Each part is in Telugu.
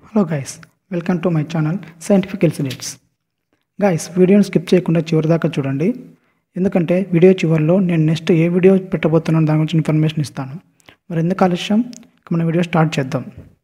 hello guys welcome to my channel scientific ఎల్సిడేట్స్ గైస్ వీడియోని స్కిప్ చేయకుండా చివరి దాకా చూడండి ఎందుకంటే వీడియో చివరిలో నేను నెక్స్ట్ ఏ వీడియో పెట్టబోతున్నాను దాని గురించి ఇన్ఫర్మేషన్ ఇస్తాను మరి ఎందుకు ఆలస్యం ఇక మన వీడియో స్టార్ట్ చేద్దాం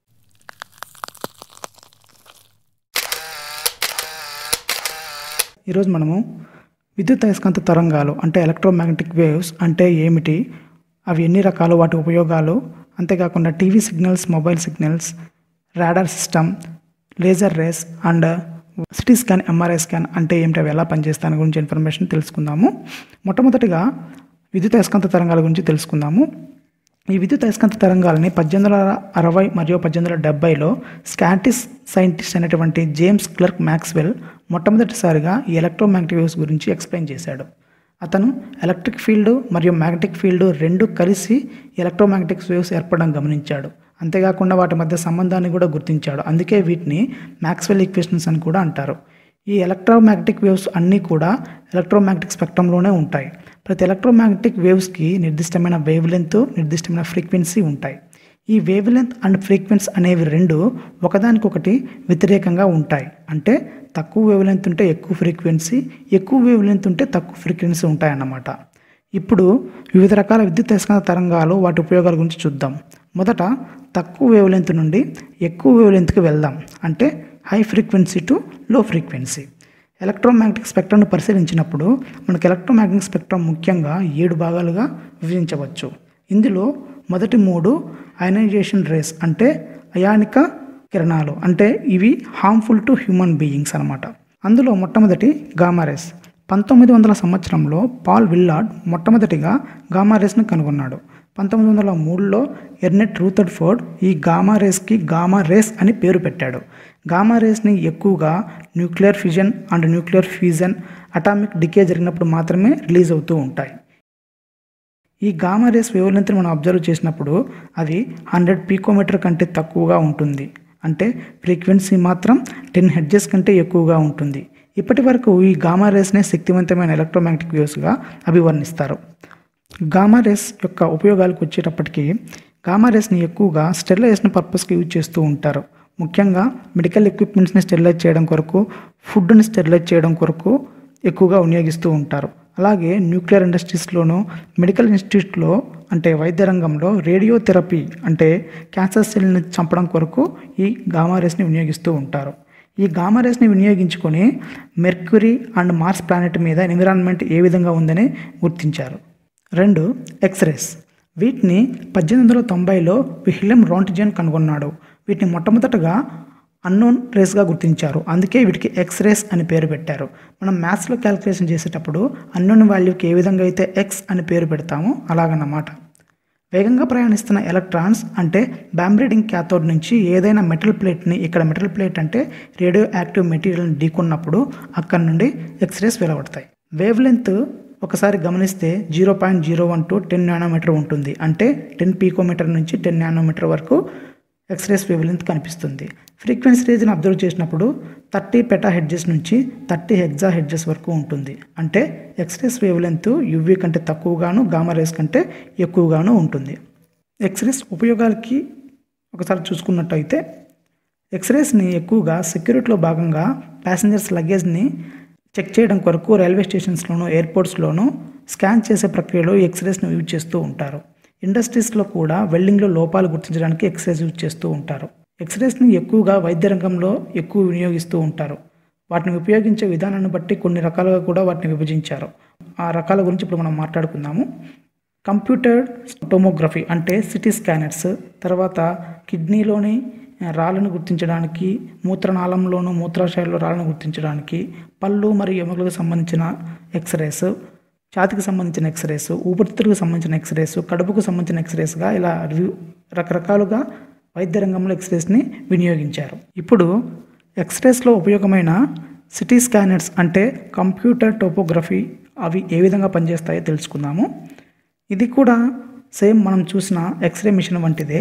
ఈరోజు మనము విద్యుత్ అయస్కాంత తరంగాలు అంటే ఎలక్ట్రోమాగ్నెటిక్ వేవ్స్ అంటే ఏమిటి అవి ఎన్ని రకాలు వాటి ఉపయోగాలు అంతేకాకుండా TV signals mobile signals radar system laser rays and CT scan MRI scan అంటే ఏమిటి అవి ఎలా పనిచేస్తాయని గురించి ఇన్ఫర్మేషన్ తెలుసుకుందాము మొట్టమొదటిగా విద్యుత్ అయస్కాంత తరంగాల గురించి తెలుసుకుందాము ఈ విద్యుత్ అయస్కాంత తరంగాలని పద్దెనిమిది వందల అరవై మరియు పద్దెనిమిది వందల డెబ్బైలో స్కాటిస్ సైంటిస్ట్ అయినటువంటి జేమ్స్ క్లర్క్ మ్యాక్స్వెల్ మొట్టమొదటిసారిగా ఈ ఎలక్ట్రోమాగ్నెటిక్ వేవ్స్ గురించి ఎక్స్ప్లెయిన్ చేశాడు అతను ఎలక్ట్రిక్ ఫీల్డ్ మరియు మ్యాగ్నెటిక్ ఫీల్డ్ రెండు కలిసి ఎలక్ట్రోమాగ్నెటిక్ వేవ్స్ ఏర్పడడం గమనించాడు అంతేకాకుండా వాటి మధ్య సంబంధాన్ని కూడా గుర్తించాడు అందుకే వీటిని మ్యాక్స్వెల్ ఈక్వేషన్స్ అని కూడా అంటారు ఈ ఎలక్ట్రోమాగ్నెటిక్ వేవ్స్ అన్నీ కూడా ఎలక్ట్రోమాగ్నెటిక్ స్పెక్ట్రంలోనే ఉంటాయి ప్రతి ఎలక్ట్రోమాగ్నెటిక్ వేవ్స్కి నిర్దిష్టమైన వేవ్ లెంత్ నిర్దిష్టమైన ఫ్రీక్వెన్సీ ఉంటాయి ఈ వేవ్ లెంత్ అండ్ ఫ్రీక్వెన్సీ అనేవి రెండు ఒకదానికొకటి వ్యతిరేకంగా ఉంటాయి అంటే తక్కువ వేవ్ లెంత్ ఉంటే ఎక్కువ ఫ్రీక్వెన్సీ ఎక్కువ వేవ్ లెంత్ ఉంటే తక్కువ ఫ్రీక్వెన్సీ ఉంటాయన్నమాట ఇప్పుడు వివిధ రకాల విద్యుత్ అయస్కాంత తరంగాలు వాటి ఉపయోగాల గురించి చూద్దాం మొదట తక్కువ వేవ్ లెంత్ నుండి ఎక్కువ వేవ్ లెంత్కి వెళ్దాం అంటే high frequency to low frequency electromagnetic స్పెక్ట్రమ్ను పరిశీలించినప్పుడు మనకు ఎలక్ట్రోమాగ్నెటిక్ స్పెక్ట్రమ్ ముఖ్యంగా ఏడు భాగాలుగా విభజించవచ్చు ఇందులో మొదటి మూడు అయనైజేషన్ రేస్ అంటే అయానిక కిరణాలు అంటే ఇవి హార్మ్ఫుల్ టు హ్యూమన్ బీయింగ్స్ అనమాట అందులో మొట్టమొదటి గామారేస్ పంతొమ్మిది వందల సంవత్సరంలో పాల్ విల్లార్డ్ మొట్టమొదటిగా గామా రేస్ను కనుగొన్నాడు పంతొమ్మిది వందల మూడులో ఎర్నెట్ రూథర్డ్ ఫోర్డ్ ఈ గామా రేస్కి గామా రేస్ అని పేరు పెట్టాడు గామా రేస్ని ఎక్కువగా nuclear fission and nuclear fusion atomic decay జరిగినప్పుడు మాత్రమే రిలీజ్ అవుతూ ఉంటాయి ఈ గామా రేస్ వేవ్ లెంత్ని మనం అబ్జర్వ్ చేసినప్పుడు అది హండ్రెడ్ పీకోమీటర్ కంటే తక్కువగా ఉంటుంది అంటే ఫ్రీక్వెన్సీ మాత్రం టెన్ హెడ్జెస్ కంటే ఎక్కువగా ఉంటుంది ఇప్పటి వరకు ఈ గామా రేస్నే శక్తివంతమైన ఎలక్ట్రోమాగ్నెటిక్ వేవ్స్గా అభివర్ణిస్తారు గామా రేస్ యొక్క ఉపయోగాలకు వచ్చేటప్పటికి గామా రేస్ని ఎక్కువగా స్టెరిలైజేషన్ పర్పస్కి యూజ్ చేస్తూ ఉంటారు ముఖ్యంగా మెడికల్ ఎక్విప్మెంట్స్ని స్టెరిలైజ్ చేయడం కొరకు ఫుడ్ని స్టెరిలైజ్ చేయడం కొరకు ఎక్కువగా వినియోగిస్తూ ఉంటారు అలాగే న్యూక్లియర్ ఇండస్ట్రీస్లోను మెడికల్ ఇన్స్టిట్యూట్లో అంటే వైద్య రంగంలో రేడియోథెరపీ అంటే క్యాన్సర్ సెల్ని చంపడం కొరకు ఈ గామా రేస్ని వినియోగిస్తూ ఉంటారు ఈ గామా రేస్ని వినియోగించుకొని మెర్క్యూరీ అండ్ మార్స్ ప్లానెట్ మీద ఎన్విరాన్మెంట్ ఏ విధంగా ఉందని గుర్తించారు రెండు ఎక్స్రేస్ వీటిని పద్దెనిమిది వందల తొంభైలో విహిలం రాంటిజన్ కనుగొన్నాడు వీటిని మొట్టమొదటగా అన్నోన్ రేస్గా గుర్తించారు అందుకే వీటికి ఎక్స్ రేస్ అని పేరు పెట్టారు మనం మ్యాథ్స్లో క్యాలిక్యులేషన్ చేసేటప్పుడు అన్నోన్ వాల్యూకి ఏ విధంగా అయితే ఎక్స్ అని పేరు పెడతామో అలాగన్నమాట వేగంగా ప్రయాణిస్తున్న ఎలక్ట్రాన్స్ అంటే బ్యాంబ్రీడింగ్ క్యాథోడ్ నుంచి ఏదైనా మెటల్ ప్లేట్ని ఇక్కడ మెటల్ ప్లేట్ అంటే రేడియో యాక్టివ్ మెటీరియల్ని ఢీకొన్నప్పుడు అక్కడ నుండి ఎక్స్రేస్ వెలువడతాయి వేవ్ లెంత్ ఒకసారి గమనిస్తే zero point zero one two ten nanometre ఉంటుంది అంటే టెన్ పీకోమీటర్ నుంచి టెన్ నానోమీటర్ వరకు ఎక్స్రేస్ వేవ్ లెంత్ కనిపిస్తుంది ఫ్రీక్వెన్సీ రేంజ్ని అబ్జర్వ్ చేసినప్పుడు థర్టీ పెటా హెడ్జెస్ నుంచి థర్టీ హెగ్జా హెడ్జెస్ వరకు ఉంటుంది అంటే ఎక్స్రేస్ వేవ్ లెంత్ యువీ కంటే తక్కువగాను గామా రేస్ కంటే ఎక్కువగాను ఉంటుంది ఎక్స్రేస్ ఉపయోగాలకి ఒకసారి చూసుకున్నట్టయితే ఎక్స్రేస్ని ఎక్కువగా సెక్యూరిటీలో భాగంగా ప్యాసింజర్స్ లగేజ్ని చెక్ చేయడం కొరకు రైల్వే స్టేషన్స్లోను ఎయిర్పోర్ట్స్లోను స్కాన్ చేసే ప్రక్రియలో ఎక్స్రేస్ని యూజ్ చేస్తూ ఉంటారు ఇండస్ట్రీస్లో కూడా వెల్డింగ్లో లోపాలు గుర్తించడానికి ఎక్స్రేస్ యూజ్ చేస్తూ ఉంటారు ఎక్స్రేస్ని ఎక్కువగా వైద్య రంగంలో ఎక్కువ వినియోగిస్తూ ఉంటారు వాటిని ఉపయోగించే విధానాన్ని బట్టి కొన్ని రకాలుగా కూడా వాటిని విభజించారు ఆ రకాల గురించి ఇప్పుడు మనం మాట్లాడుకుందాము కంప్యూటర్ టోమోగ్రఫీ అంటే సిటీ స్కానర్స్ తర్వాత కిడ్నీలోని రాళ్ళను గుర్తించడానికి మూత్రనాళంలోను మూత్రాశయాల్లో రాళ్ళను గుర్తించడానికి పళ్ళు మరియు ఎముకలకు సంబంధించిన ఎక్స్రేస్ ఛాతికి సంబంధించిన ఎక్స్రేస్ ఊపిరితిత్తులకు సంబంధించిన ఎక్స్రేస్ కడుపుకు సంబంధించిన ఎక్స్రేస్గా ఇలా రివ్యూ రకరకాలుగా వైద్య రంగంలో ఎక్స్రేస్ని వినియోగించారు ఇప్పుడు ఎక్స్రేస్లో ఉపయోగమైన సిటీ స్కానర్స్ అంటే కంప్యూటర్ టోపోగ్రఫీ అవి ఏ విధంగా పనిచేస్తాయో తెలుసుకుందాము ఇది కూడా సేమ్ మనం చూసిన ఎక్స్రే మిషన్ వంటిదే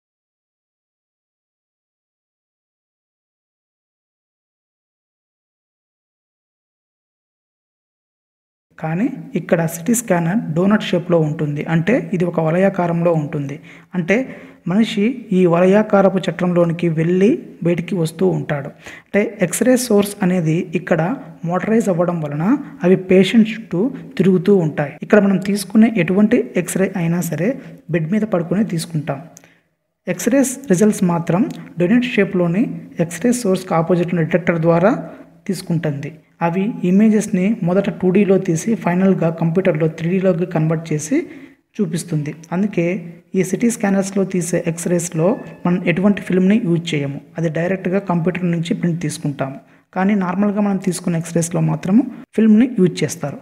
కానీ ఇక్కడ సిటీ స్కానర్ డోనట్ షేప్లో ఉంటుంది అంటే ఇది ఒక వలయాకారంలో ఉంటుంది అంటే మనిషి ఈ వలయాకారపు చట్రంలోనికి వెళ్ళి బయటికి వస్తూ ఉంటాడు అంటే ఎక్స్రే సోర్స్ అనేది ఇక్కడ మోటరైజ్ అవ్వడం వలన అవి పేషెంట్ చుట్టూ తిరుగుతూ ఉంటాయి ఇక్కడ మనం తీసుకునే ఎటువంటి ఎక్స్రే అయినా సరే బెడ్ మీద పడుకుని తీసుకుంటాం ఎక్స్రేస్ రిజల్ట్స్ మాత్రం డొనేట్ షేప్లోని ఎక్స్రే సోర్స్కి ఆపోజిట్ డిటెక్టర్ ద్వారా తీసుకుంటుంది అవి ఇమేజెస్ని మొదట టూ డీలో తీసి ఫైనల్గా కంప్యూటర్లో త్రీడీలోకి కన్వర్ట్ చేసి చూపిస్తుంది అందుకే ఈ సిటీ స్కానర్స్లో తీసే ఎక్స్రేస్లో మనం ఎటువంటి ఫిల్మ్ని యూజ్ చేయము అది డైరెక్ట్గా కంప్యూటర్ నుంచి ప్రింట్ తీసుకుంటాము కానీ నార్మల్గా మనం తీసుకున్న ఎక్స్రేస్లో మాత్రము ఫిల్మ్ని యూజ్ చేస్తారు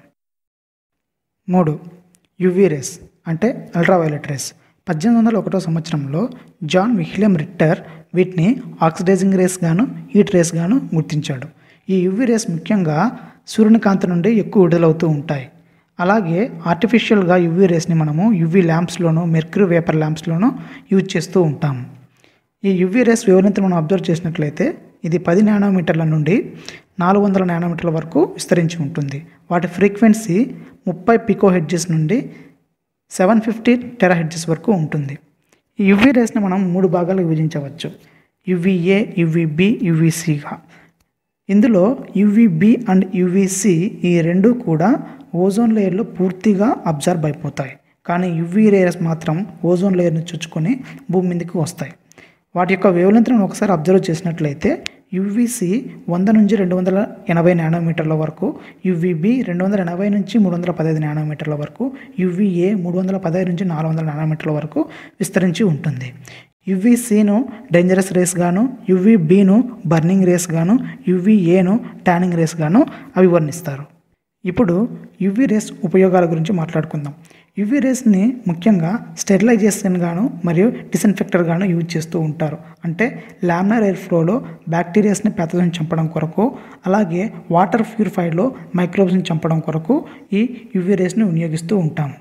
మూడు యువీ రేస్ అంటే అల్ట్రావైలెట్ రేస్ పద్దెనిమిది వందల ఒకటో సంవత్సరంలో జాన్ విహిలియం రిట్టర్ వీటిని ఆక్సిడైజింగ్ రేస్ గాను హీట్ రేస్ గాను గుర్తించాడు ఈ యువీ రేస్ ముఖ్యంగా సూర్యుని కాంతి నుండి ఎక్కువ విడుదలవుతూ ఉంటాయి అలాగే ఆర్టిఫిషియల్గా యువీ రేస్ని మనము యువీ ల్యాంప్స్లోనూ మెర్క్యూరీ వేపర్ ల్యాంప్స్లోనూ యూజ్ చేస్తూ ఉంటాము ఈ యువీ రేస్ వేవ్లెంత్ మనం అబ్జర్వ్ చేసినట్లయితే ఇది పది నానోమీటర్ల నుండి నాలుగు వందల నానోమీటర్ల వరకు విస్తరించి ఉంటుంది వాటి ఫ్రీక్వెన్సీ ముప్పై పికో హెడ్జెస్ నుండి సెవెన్ ఫిఫ్టీ టెరా హెడ్జెస్ వరకు ఉంటుంది ఈ యువీ రేస్ని మనం మూడు భాగాలకు విభజించవచ్చు యువీఏ యువీబి యువీసీగా ఇందులో యువీబి అండ్ యువీసి ఈ రెండు కూడా ఓజోన్ లేయర్లో పూర్తిగా అబ్జర్వ్ అయిపోతాయి కానీ యువీ రేస్ మాత్రం ఓజోన్ లేయర్ని చుచ్చుకొని భూమి మీదకి వస్తాయి వాటి యొక్క వేవ్లెంత్ను ఒకసారి అబ్జర్వ్ చేసినట్లయితే యువీసి వంద నుంచి రెండు వందల ఎనభై నానోమీటర్ల వరకు యువీబి రెండు వందల ఎనభై నుంచి మూడు వందల పదహైదు నానోమీటర్ల వరకు యువీఏ మూడు వందల పదహైదు నుంచి నాలుగు వందల నానోమీటర్ల వరకు విస్తరించి ఉంటుంది యువీసీను డేంజరస్ రేస్ గాను యువీబీను బర్నింగ్ రేస్ గాను యువీఏను ట్యానింగ్ రేస్ గాను అవి వర్ణిస్తారు ఇప్పుడు యువీ రేస్ ఉపయోగాల గురించి మాట్లాడుకుందాం యువీ రేస్ని ముఖ్యంగా స్టెరిలైజేషన్ గాను మరియు డిస్ఇన్ఫెక్టర్ గాను యూజ్ చేస్తూ ఉంటారు అంటే లామినార్ ఎయిర్ ఫ్లోలో బ్యాక్టీరియాస్ని ప్యాథోజన్ చంపడం కొరకు అలాగే వాటర్ ప్యూరిఫైడ్లో మైక్రోబ్స్ని చంపడం కొరకు ఈ యువీ రేస్ని వినియోగిస్తూ ఉంటాము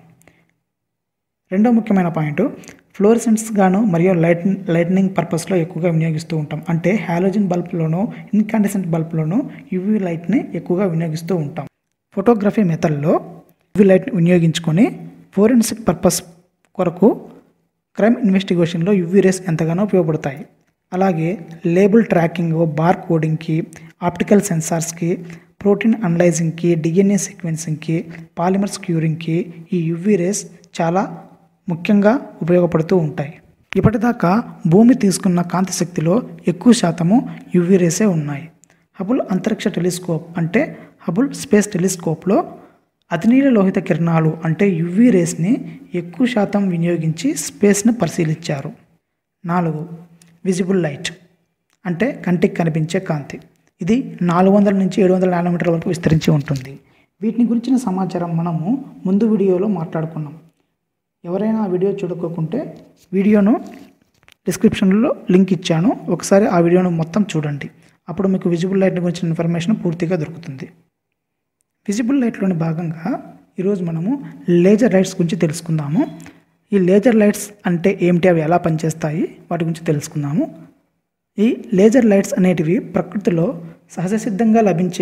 రెండో ముఖ్యమైన పాయింట్ ఫ్లోరిసెంట్స్ గాను మరియు లైట్ లైట్నింగ్ పర్పస్లో ఎక్కువగా వినియోగిస్తూ ఉంటాం అంటే హాలోజన్ బల్బ్లోనూ ఇన్కాండిసెంట్ బల్బ్లోనూ యువీ లైట్ని ఎక్కువగా వినియోగిస్తూ ఉంటాం ఫోటోగ్రఫీ మెథడ్లో యువీ లైట్ని వినియోగించుకొని ఫోరెన్సిక్ పర్పస్ కొరకు క్రైమ్ ఇన్వెస్టిగేషన్లో యువీ రేస్ ఎంతగానో ఉపయోగపడతాయి అలాగే లేబుల్ ట్రాకింగ్ బార్ కోడింగ్కి ఆప్టికల్ సెన్సార్స్కి ప్రోటీన్ అనలైజింగ్కి డిఎన్ఏ సీక్వెన్సింగ్కి పాలిమర్స్ క్యూరింగ్కి ఈ యువీ రేస్ చాలా ముఖ్యంగా ఉపయోగపడుతూ ఉంటాయి ఇప్పటిదాకా భూమి తీసుకున్న కాంతి శక్తిలో ఎక్కువ శాతము యువీ రేసే ఉన్నాయి హబుల్ అంతరిక్ష టెలిస్కోప్ అంటే హబుల్ స్పేస్ టెలిస్కోప్లో అతినీల లోహిత కిరణాలు అంటే యువీ రేస్ని ఎక్కువ శాతం వినియోగించి స్పేస్ని పరిశీలించారు నాలుగు విజిబుల్ లైట్ అంటే కంటికి కనిపించే కాంతి ఇది నాలుగు వందల నుంచి ఏడు వందల నానోమీటర్ల వరకు విస్తరించి ఉంటుంది వీటిని గురించిన సమాచారం మనము ముందు వీడియోలో మాట్లాడుకున్నాం ఎవరైనా ఆ వీడియో చూడకోకుంటే వీడియోను డిస్క్రిప్షన్లో లింక్ ఇచ్చాను ఒకసారి ఆ వీడియోను మొత్తం చూడండి అప్పుడు మీకు విజిబుల్ లైట్ గురించిన ఇన్ఫర్మేషన్ పూర్తిగా దొరుకుతుంది విజిబుల్ లైట్లోని భాగంగా ఈరోజు మనము లేజర్ లైట్స్ గురించి తెలుసుకుందాము ఈ లేజర్ లైట్స్ అంటే ఏమిటి అవి ఎలా పనిచేస్తాయి వాటి గురించి తెలుసుకుందాము ఈ లేజర్ లైట్స్ అనేటివి ప్రకృతిలో సహజ సిద్ధంగా లభించే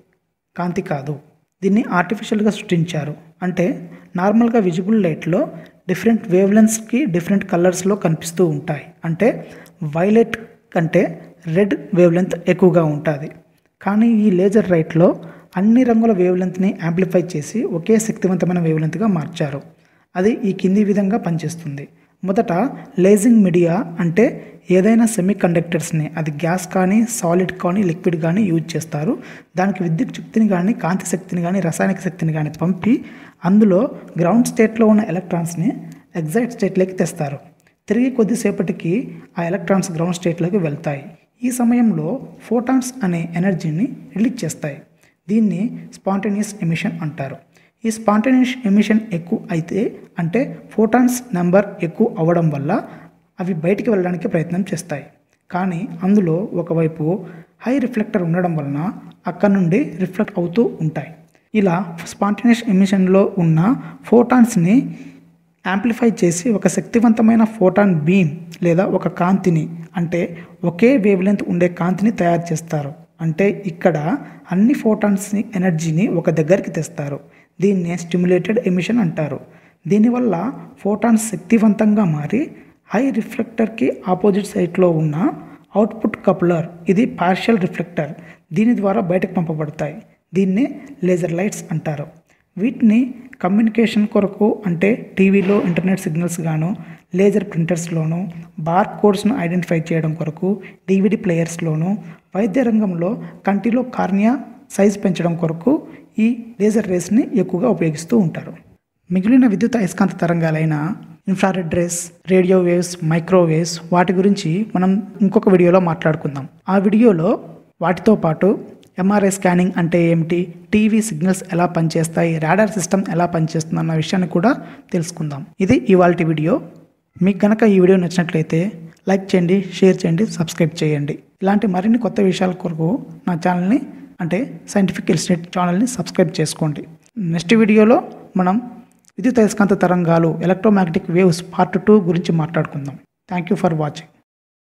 కాంతి కాదు దీన్ని ఆర్టిఫిషియల్గా సృష్టించారు అంటే నార్మల్గా విజిబుల్ లైట్లో డిఫరెంట్ వేవ్లెన్స్కి డిఫరెంట్ కలర్స్లో కనిపిస్తూ ఉంటాయి అంటే వైలెట్ కంటే రెడ్ వేవ్లెంత్ ఎక్కువగా ఉంటుంది కానీ ఈ లేజర్ లైట్లో అన్ని రంగుల వేవ్లెంత్ని యాంప్లిఫై చేసి ఒకే శక్తివంతమైన వేవ్లెంత్గా మార్చారు అది ఈ కింది విధంగా పనిచేస్తుంది మొదట లేజింగ్ మీడియా అంటే ఏదైనా సెమీ కండక్టర్స్ని అది గ్యాస్ కానీ సాలిడ్ కానీ లిక్విడ్ కానీ యూజ్ చేస్తారు దానికి విద్యుత్ శక్తిని కానీ కాంతి శక్తిని కానీ రసాయనిక శక్తిని కానీ పంపి అందులో గ్రౌండ్ స్టేట్లో ఉన్న ఎలక్ట్రాన్స్ని ఎగ్జైట్ స్టేట్లోకి తెస్తారు తిరిగి కొద్దిసేపటికి ఆ ఎలక్ట్రాన్స్ గ్రౌండ్ స్టేట్లోకి వెళ్తాయి ఈ సమయంలో ఫోటాన్స్ అనే ఎనర్జీని రిలీజ్ చేస్తాయి దీన్ని స్పాంటేనియస్ ఎమిషన్ అంటారు ఈ స్పాంటేనియస్ ఎమిషన్ ఎక్కువ అయితే అంటే ఫోటాన్స్ నెంబర్ ఎక్కువ అవ్వడం వల్ల అవి బయటికి వెళ్ళడానికి ప్రయత్నం చేస్తాయి కానీ అందులో ఒకవైపు హై రిఫ్లెక్టర్ ఉండడం వలన అక్కడ నుండి రిఫ్లెక్ట్ అవుతూ ఉంటాయి ఇలా స్పాంటేనియస్ ఎమిషన్లో ఉన్న ఫోటాన్స్ని యాంప్లిఫై చేసి ఒక శక్తివంతమైన ఫోటాన్ బీమ్ లేదా ఒక కాంతిని అంటే ఒకే వేవ్ లెంత్ ఉండే కాంతిని తయారు చేస్తారు అంటే ఇక్కడ అన్ని ఫోటాన్స్ని ఎనర్జీని ఒక దగ్గరికి తెస్తారు దీన్నే స్టిమ్యులేటెడ్ ఎమిషన్ అంటారు దీనివల్ల ఫోటాన్స్ శక్తివంతంగా మారి హై రిఫ్లెక్టర్కి ఆపోజిట్ సైడ్లో ఉన్న అవుట్పుట్ కపులర్ ఇది పార్షియల్ రిఫ్లెక్టర్ దీని ద్వారా బయటకు పంపబడతాయి దీన్నే లేజర్ లైట్స్ అంటారు వీటిని కమ్యూనికేషన్ కొరకు అంటే టీవీలో ఇంటర్నెట్ సిగ్నల్స్ గాను లేజర్ ప్రింటర్స్లోను బార్ కోడ్స్ను ఐడెంటిఫై చేయడం కొరకు డివిడి ప్లేయర్స్లోను వైద్య రంగంలో కంటిలో కార్నియా సైజ్ పెంచడం కొరకు ఈ లేజర్ రేస్ని ఎక్కువగా ఉపయోగిస్తూ ఉంటారు మిగిలిన విద్యుత్ అయస్కాంత తరంగాలైన infrared rays radio waves microwaves వాటి గురించి మనం ఇంకొక వీడియోలో మాట్లాడుకుందాం ఆ వీడియోలో వాటితో పాటు ఎంఆర్ఐ స్కానింగ్ అంటే ఏమిటి టీవీ సిగ్నల్స్ ఎలా పనిచేస్తాయి రాడార్ సిస్టమ్ ఎలా పనిచేస్తుంది అన్న విషయాన్ని కూడా తెలుసుకుందాం ఇది ఇవాళ వీడియో మీకు కనుక ఈ వీడియో నచ్చినట్లయితే లైక్ చేయండి షేర్ చేయండి సబ్స్క్రైబ్ చేయండి ఇలాంటి మరిన్ని కొత్త విషయాల కొరకు నా ఛానల్ని అంటే సైంటిఫిక్ ఇన్స్టిట్యూట్ ఛానల్ని సబ్స్క్రైబ్ చేసుకోండి నెక్స్ట్ వీడియోలో మనం విద్యుత్ అయస్కాంత తరంగాలు ఎలక్ట్రోమాగ్నెటిక్ వేవ్స్ పార్ట్ టూ గురించి మాట్లాడుకుందాం థ్యాంక్ యూ ఫర్ వాచింగ్